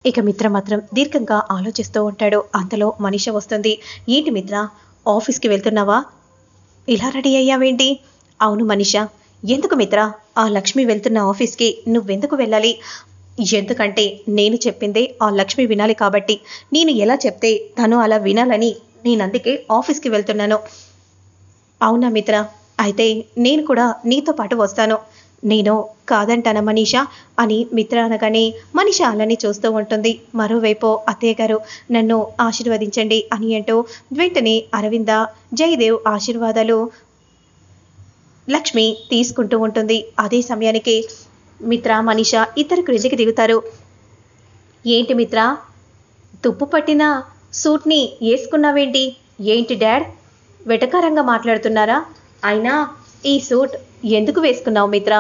ఇక మిత్ర మాత్రం దీర్ఘంగా ఆలోచిస్తూ ఉంటాడు అంతలో మనిష వస్తుంది ఏంటి మిత్ర ఆఫీస్కి వెళ్తున్నావా ఇలా రెడీ అయ్యావేంటి అవును మనిష ఎందుకు మిత్ర ఆ లక్ష్మి వెళ్తున్న ఆఫీస్కి నువ్వెందుకు వెళ్ళాలి ఎందుకంటే నేను చెప్పిందే ఆ లక్ష్మి వినాలి కాబట్టి నేను ఎలా చెప్తే తను అలా వినాలని నేను అందుకే ఆఫీస్కి వెళ్తున్నాను అవునా మిత్ర అయితే నేను కూడా నీతో పాటు వస్తాను నేను కాదంటానా మనీషా అని మిత్ర అనగానే మనిష అలానే చూస్తూ ఉంటుంది మరోవైపు అత్తయ్య గారు నన్ను ఆశీర్వదించండి అని అంటూ వెంటనే అరవింద జయదేవ్ ఆశీర్వాదాలు లక్ష్మి తీసుకుంటూ ఉంటుంది అదే సమయానికి మిత్ర మనీష ఇద్దరు క్రిందికి దిగుతారు ఏంటి మిత్ర తుప్పు పట్టిన సూట్ని వేసుకున్నావేంటి ఏంటి డాడ్ వెటకారంగా మాట్లాడుతున్నారా అయినా ఈ సూట్ ఎందుకు వేసుకున్నావు మిత్ర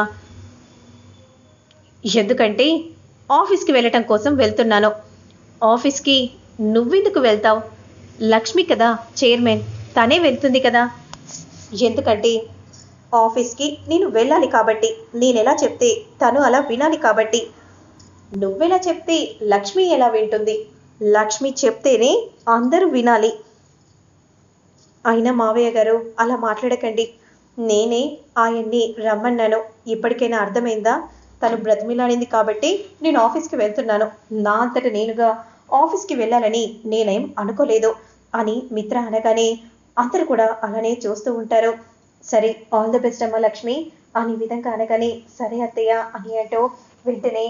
ఎందుకంటే ఆఫీస్కి వెళ్ళటం కోసం వెళ్తున్నాను ఆఫీస్కి నువ్వెందుకు వెళ్తావు లక్ష్మి కదా చైర్మన్ తనే వెళ్తుంది కదా ఎందుకంటే ఆఫీస్కి నేను వెళ్ళాలి కాబట్టి నేను ఎలా చెప్తే తను అలా వినాలి కాబట్టి నువ్వెలా చెప్తే లక్ష్మి ఎలా వింటుంది లక్ష్మి చెప్తేనే అందరూ వినాలి అయినా మావయ్య గారు అలా మాట్లాడకండి నేనే ఆయన్ని రమ్మన్నాను ఇప్పటికైనా అర్థమైందా తను బ్రతిమిలాడింది కాబట్టి నేను ఆఫీస్కి వెళ్తున్నాను నా అంతట నేనుగా ఆఫీస్కి వెళ్ళాలని నేనేం అనుకోలేదు అని మిత్ర అనగానే అందరూ కూడా అలానే చూస్తూ ఉంటారు సరే ఆల్ ది బెస్ట్ అమ్మ లక్ష్మి అని విధంగా అనగానే సరే అత్తయ్య అని అంటూ వెంటనే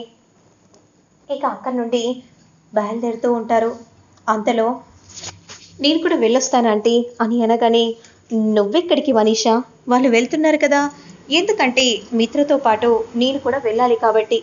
ఇక అక్కడి నుండి బయలుదేరుతూ ఉంటారు అంతలో నేను కూడా వెళ్ళొస్తాను ఆంటీ అని అనగానే నువ్వెక్కడికి మనీషా వాళ్ళు వెళ్తున్నారు కదా ఎందుకంటే మిత్రతో పాటు నేను కూడా వెళ్ళాలి కాబట్టి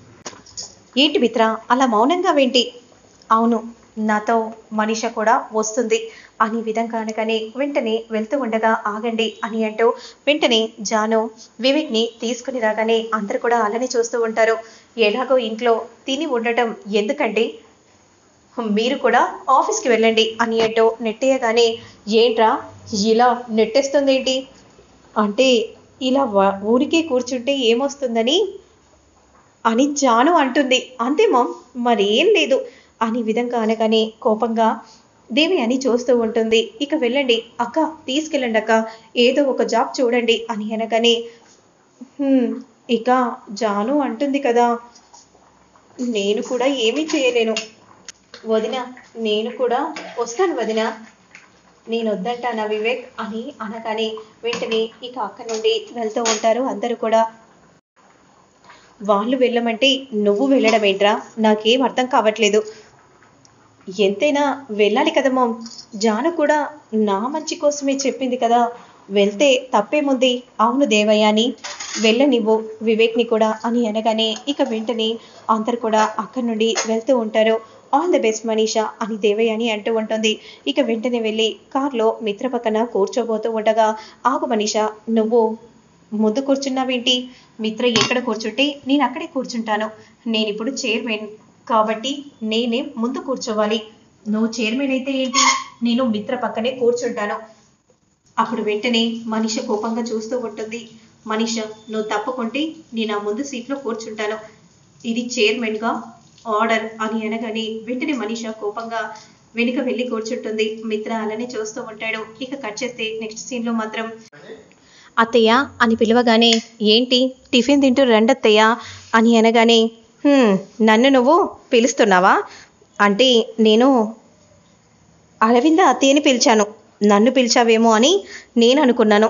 ఏంటి మిత్ర అలా మౌనంగా వింటి అవును నాతో మనీష కూడా వస్తుంది అని విధంగా అనగానే వెంటనే వెళ్తూ ఉండగా ఆగండి అని అంటూ వెంటనే జాను వివేక్ని తీసుకుని రాగానే అందరు కూడా అలానే చూస్తూ ఉంటారు ఎలాగో ఇంట్లో తిని ఉండటం ఎందుకండి మీరు కూడా ఆఫీస్కి వెళ్ళండి అని అంటూ నెట్టేయగానే ఏంట్రా ఇలా నెట్టేస్తుంది ఏంటి అంటే ఇలా వ- ఊరికే కూర్చుంటే ఏమొస్తుందని అని జాను అంటుంది అంతే మామ్ మరేం లేదు అని విధంగా అనగానే కోపంగా దేవి అని చూస్తూ ఉంటుంది ఇక వెళ్ళండి అక్క తీసుకెళ్ళండి అక్క ఏదో ఒక జాబ్ చూడండి అని అనగానే "హ్మ్, ఇక జాను అంటుంది కదా నేను కూడా ఏమీ చేయలేను వదిన నేను కూడా వస్తాను వదిన నేను వద్దంటానా వివేక్ అని అనగానే వెంటనే ఇక అక్క నుండి వెళ్తూ ఉంటారు అందరూ కూడా వాళ్ళు వెళ్ళమంటే నువ్వు వెళ్ళడం ఏంట్రా నాకేం అర్థం కావట్లేదు ఎంతైనా వెళ్ళాలి కదా మామ్ జాను కూడా నా మంచి కోసమే చెప్పింది కదా వెళ్తే తప్పేముంది అవును దేవయ్య అని వెళ్ళనివ్వు వివేక్ని కూడా అని అనగానే ఇక వెంటనే అందరు కూడా అక్కడి నుండి వెళ్తూ ఉంటారు ఆల్ ది బెస్ట్ మనీషా అని దేవయ్య అని అంటూ ఉంటుంది ఇక వెంటనే వెళ్ళి కార్లో మిత్ర పక్కన కూర్చోబోతూ ఉండగా ఆగు మనీషా నువ్వు ముందు కూర్చున్నావేంటి మిత్ర ఎక్కడ కూర్చుంటే నేను అక్కడే కూర్చుంటాను నేను ఇప్పుడు చైర్మన్ కాబట్టి నేనే ముందు కూర్చోవాలి నువ్వు చైర్మన్ అయితే ఏంటి నేను మిత్ర పక్కనే కూర్చుంటాను అప్పుడు వెంటనే మనిష కోపంగా చూస్తూ ఉంటుంది మనిష నువ్వు తప్పకుంటే నేను ఆ ముందు సీట్లో కూర్చుంటాను ఇది చైర్మన్ గా ఆర్డర్ అని అనగానే వెంటనే మనిష కోపంగా వెనుక వెళ్ళి కూర్చుంటుంది మిత్ర అలానే చూస్తూ ఉంటాడు ఇక కట్ చేస్తే నెక్స్ట్ సీన్ లో మాత్రం అత్తయ్య అని పిలవగానే ఏంటి టిఫిన్ తింటూ రండత్తయ్య అని అనగానే "హ్మ్, నన్ను నువ్వు పిలుస్తున్నావా అంటే నేను అరవింద అత్తయ్యని పిలిచాను నన్ను పిలిచావేమో అని నేను అనుకున్నాను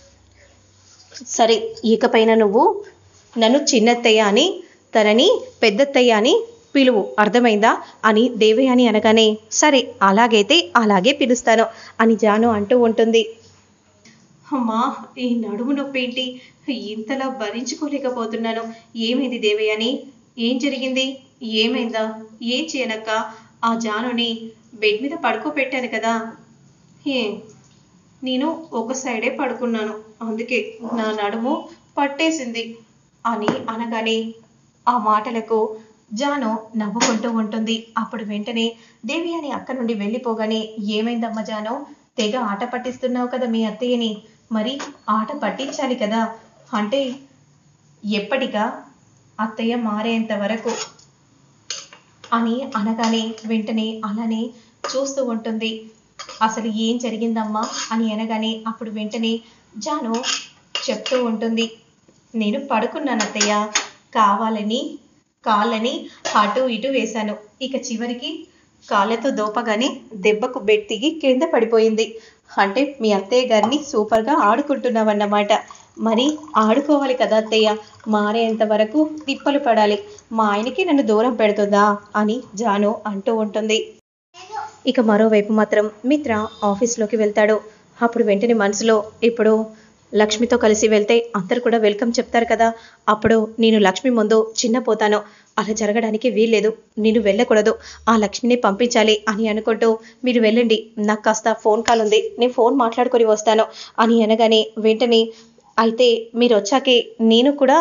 సరే ఇకపైన నువ్వు నన్ను చిన్నత్తయ్య అని తనని పెద్దత్తయ్య అని పిలువు అర్థమైందా అని దేవయ్య అని అనగానే సరే అలాగైతే అలాగే పిలుస్తాను అని జాను అంటూ ఉంటుంది అమ్మా ఈ నడుము నొప్పి ఏంటి ఇంతలా భరించుకోలేకపోతున్నాను ఏమైంది దేవయ్యని ఏం జరిగింది ఏమైందా ఏం చేయనక్క ఆ జానుని బెడ్ మీద పడుకోబెట్టాను కదా ఏ నేను ఒక సైడే పడుకున్నాను అందుకే నా నడుము పట్టేసింది అని అనగానే ఆ మాటలకు జాను నవ్వుకుంటూ ఉంటుంది అప్పుడు వెంటనే దేవి అని అక్క నుండి వెళ్ళిపోగానే ఏమైందమ్మా జాను తెగ ఆట పట్టిస్తున్నావు కదా మీ అత్తయ్యని మరి ఆట పట్టించాలి కదా అంటే ఎప్పటికా అత్తయ్య మారేంత వరకు అని అనగానే వెంటనే అలానే చూస్తూ ఉంటుంది అసలు ఏం జరిగిందమ్మా అని అనగానే అప్పుడు వెంటనే జాను చెప్తూ ఉంటుంది నేను పడుకున్నాను అత్తయ్య కావాలని కాళ్ళని అటు ఇటు వేశాను ఇక చివరికి కాళ్ళతో దోపగానే దెబ్బకు బెడ్ దిగి కింద పడిపోయింది అంటే మీ అత్తయ్య గారిని సూపర్గా ఆడుకుంటున్నావన్నమాట మరి ఆడుకోవాలి కదా అత్తయ్య మారేంత వరకు తిప్పలు పడాలి మా ఆయనకి నన్ను దూరం పెడుతుందా అని జాను అంటూ ఉంటుంది ఇక మరోవైపు మాత్రం మిత్ర ఆఫీస్లోకి వెళ్తాడు అప్పుడు వెంటనే మనసులో ఇప్పుడు లక్ష్మితో కలిసి వెళ్తే అందరు కూడా వెల్కమ్ చెప్తారు కదా అప్పుడు నేను లక్ష్మి ముందు చిన్నపోతాను అలా జరగడానికి వీల్లేదు నేను వెళ్ళకూడదు ఆ లక్ష్మిని పంపించాలి అని అనుకుంటూ మీరు వెళ్ళండి నాకు కాస్త ఫోన్ కాల్ ఉంది నేను ఫోన్ మాట్లాడుకొని వస్తాను అని అనగానే వెంటనే అయితే మీరు వచ్చాకే నేను కూడా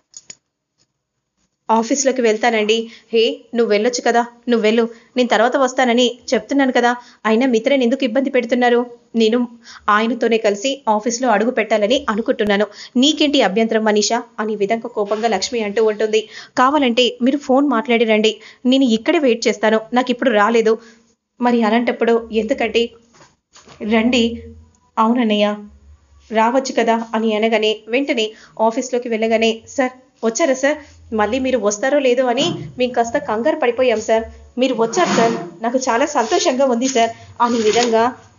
ఆఫీస్లోకి వెళ్తానండి హే నువ్వు వెళ్ళొచ్చు కదా నువ్వు వెళ్ళు నేను తర్వాత వస్తానని చెప్తున్నాను కదా అయినా మిత్రని ఎందుకు ఇబ్బంది పెడుతున్నారు నేను ఆయనతోనే కలిసి ఆఫీస్లో అడుగు పెట్టాలని అనుకుంటున్నాను నీకేంటి అభ్యంతరం మనీషా అని విధంగా కోపంగా లక్ష్మి అంటూ ఉంటుంది కావాలంటే మీరు ఫోన్ మాట్లాడి రండి నేను ఇక్కడే వెయిట్ చేస్తాను నాకు ఇప్పుడు రాలేదు మరి అలాంటప్పుడు ఎందుకంటే రండి అవునన్నయ్య రావచ్చు కదా అని అనగానే వెంటనే ఆఫీస్లోకి వెళ్ళగానే సార్ వచ్చారా సార్ మళ్ళీ మీరు వస్తారో లేదో అని మేము కాస్త కంగారు పడిపోయాం సార్ మీరు వచ్చారు సార్ నాకు చాలా సంతోషంగా ఉంది సార్ అని విధంగా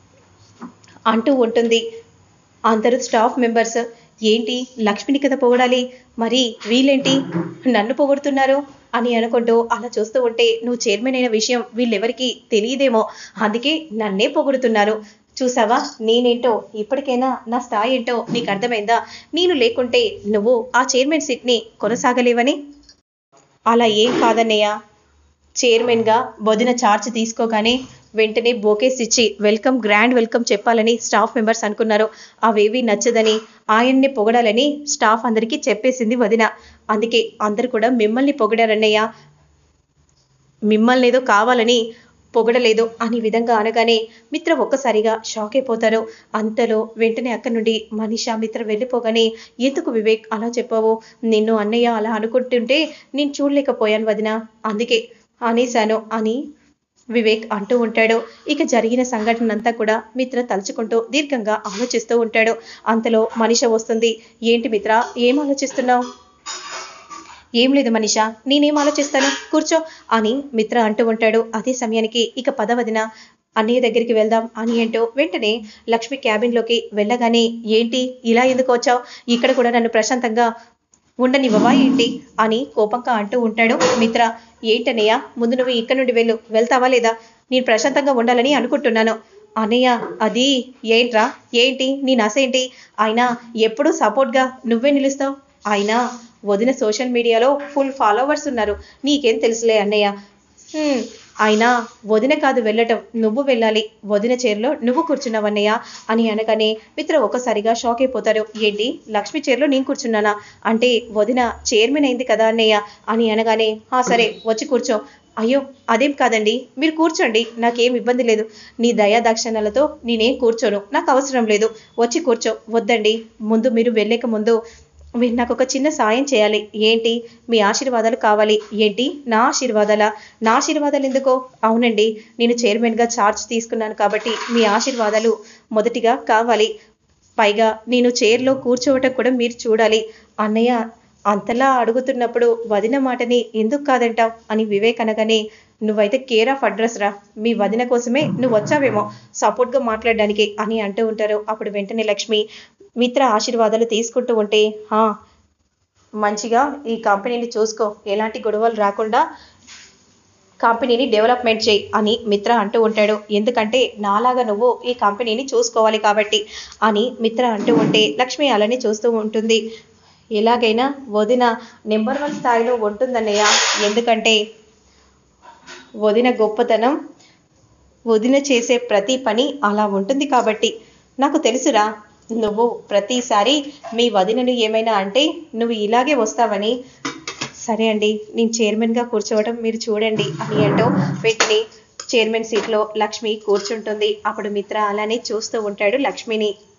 అంటూ ఉంటుంది అందరూ స్టాఫ్ మెంబర్స్ ఏంటి లక్ష్మిని కదా పొగడాలి మరి వీళ్ళేంటి నన్ను పొగుడుతున్నారు అని అనుకుంటూ అలా చూస్తూ ఉంటే నువ్వు చైర్మన్ అయిన విషయం వీళ్ళెవరికి తెలియదేమో అందుకే నన్నే పొగుడుతున్నారు చూసావా నేనేంటో ఇప్పటికైనా నా స్థాయి ఏంటో నీకు అర్థమైందా నేను లేకుంటే నువ్వు ఆ చైర్మన్ సీట్ని కొనసాగలేవని అలా ఏం కాదన్నయ్య చైర్మన్గా వదిన ఛార్జ్ తీసుకోగానే వెంటనే బోకేస్ ఇచ్చి వెల్కమ్ గ్రాండ్ వెల్కమ్ చెప్పాలని స్టాఫ్ మెంబర్స్ అనుకున్నారు అవేవి నచ్చదని ఆయన్ని పొగడాలని స్టాఫ్ అందరికీ చెప్పేసింది వదిన అందుకే అందరు కూడా మిమ్మల్ని పొగిడారన్నయ్య మిమ్మల్ని ఏదో కావాలని పొగడలేదు అని విధంగా అనగానే మిత్ర ఒక్కసారిగా షాక్ అయిపోతారు అంతలో వెంటనే అక్కడి నుండి మనీషా మిత్ర వెళ్ళిపోగానే ఎందుకు వివేక్ అలా చెప్పావు నిన్ను అన్నయ్య అలా అనుకుంటుంటే నేను చూడలేకపోయాను వదిన అందుకే అనేశాను అని వివేక్ అంటూ ఉంటాడు ఇక జరిగిన సంఘటన అంతా కూడా మిత్ర తలుచుకుంటూ దీర్ఘంగా ఆలోచిస్తూ ఉంటాడు అంతలో మనిష వస్తుంది ఏంటి మిత్ర ఏం ఆలోచిస్తున్నావు ఏం లేదు మనీషా నేనేం ఆలోచిస్తాను కూర్చో అని మిత్ర అంటూ ఉంటాడు అదే సమయానికి ఇక పదవదిన అన్నయ్య దగ్గరికి వెళ్దాం అని అంటూ వెంటనే లక్ష్మి క్యాబిన్లోకి వెళ్ళగానే ఏంటి ఇలా ఎందుకు వచ్చావు ఇక్కడ కూడా నన్ను ప్రశాంతంగా ఉండనివ్వవా ఏంటి అని కోపంగా అంటూ ఉంటాడు మిత్ర ఏంటన్నయ్య ముందు నువ్వు ఇక్కడ నుండి వెళ్ళు వెళ్తావా లేదా నేను ప్రశాంతంగా ఉండాలని అనుకుంటున్నాను అన్నయ్య అది ఏంట్రా ఏంటి నీ నస ఏంటి అయినా ఎప్పుడూ సపోర్ట్గా నువ్వే నిలుస్తావు అయినా వదిన సోషల్ మీడియాలో ఫుల్ ఫాలోవర్స్ ఉన్నారు నీకేం తెలుసులే అన్నయ్య "హ్మ్, అయినా వదిన కాదు వెళ్ళటం నువ్వు వెళ్ళాలి వదిన చైర్లో నువ్వు కూర్చున్నావు అన్నయ్య అని అనగానే మిత్ర ఒక్కసారిగా షాక్ అయిపోతారు ఏంటి లక్ష్మి చైర్లో నేను కూర్చున్నానా అంటే వదిన చైర్మన్ అయింది కదా అన్నయ్య అని అనగానే "ఆ, సరే వచ్చి కూర్చో అయ్యో అదేం కాదండి మీరు కూర్చోండి నాకేం ఇబ్బంది లేదు నీ దయా దాక్షణ్యాలతో నేనేం కూర్చోను నాకు అవసరం లేదు వచ్చి కూర్చో వద్దండి ముందు మీరు వెళ్ళక ముందు మీరు నాకు ఒక చిన్న సాయం చేయాలి ఏంటి మీ ఆశీర్వాదాలు కావాలి ఏంటి నా ఆశీర్వాదాలా నా ఆశీర్వాదాలు ఎందుకో అవునండి నేను చైర్మన్గా ఛార్జ్ తీసుకున్నాను కాబట్టి మీ ఆశీర్వాదాలు మొదటిగా కావాలి పైగా నేను చైర్లో కూర్చోవటం కూడా మీరు చూడాలి అన్నయ్య అంతలా అడుగుతున్నప్పుడు వదిన మాటని ఎందుకు కాదంటావు అని వివేక్ అనగానే నువ్వైతే కేర్ ఆఫ్ అడ్రస్ రా మీ వదిన కోసమే నువ్వు వచ్చావేమో సపోర్ట్గా మాట్లాడడానికి అని అంటూ ఉంటారు అప్పుడు వెంటనే లక్ష్మి మిత్ర ఆశీర్వాదాలు తీసుకుంటూ ఉంటే "హా, మంచిగా ఈ కంపెనీని చూసుకో ఎలాంటి గొడవలు రాకుండా కంపెనీని డెవలప్మెంట్ చేయి అని మిత్ర అంటూ ఉంటాడు ఎందుకంటే నాలాగా నువ్వు ఈ కంపెనీని చూసుకోవాలి కాబట్టి అని మిత్ర అంటూ ఉంటే లక్ష్మి అలానే చూస్తూ ఉంటుంది ఎలాగైనా వదిన నెంబర్ వన్ స్థాయిలో ఉంటుందన్నయ్య ఎందుకంటే వదిన గొప్పతనం వదిన చేసే ప్రతి పని అలా ఉంటుంది కాబట్టి నాకు తెలుసురా నువ్వు ప్రతిసారి మీ వదినను ఏమైనా అంటే నువ్వు ఇలాగే వస్తావని సరే అండి నేను చైర్మన్గా కూర్చోవడం మీరు చూడండి అని అంటూ వెంటనే చైర్మన్ సీట్లో లక్ష్మి కూర్చుంటుంది అప్పుడు మిత్ర అలానే చూస్తూ ఉంటాడు లక్ష్మిని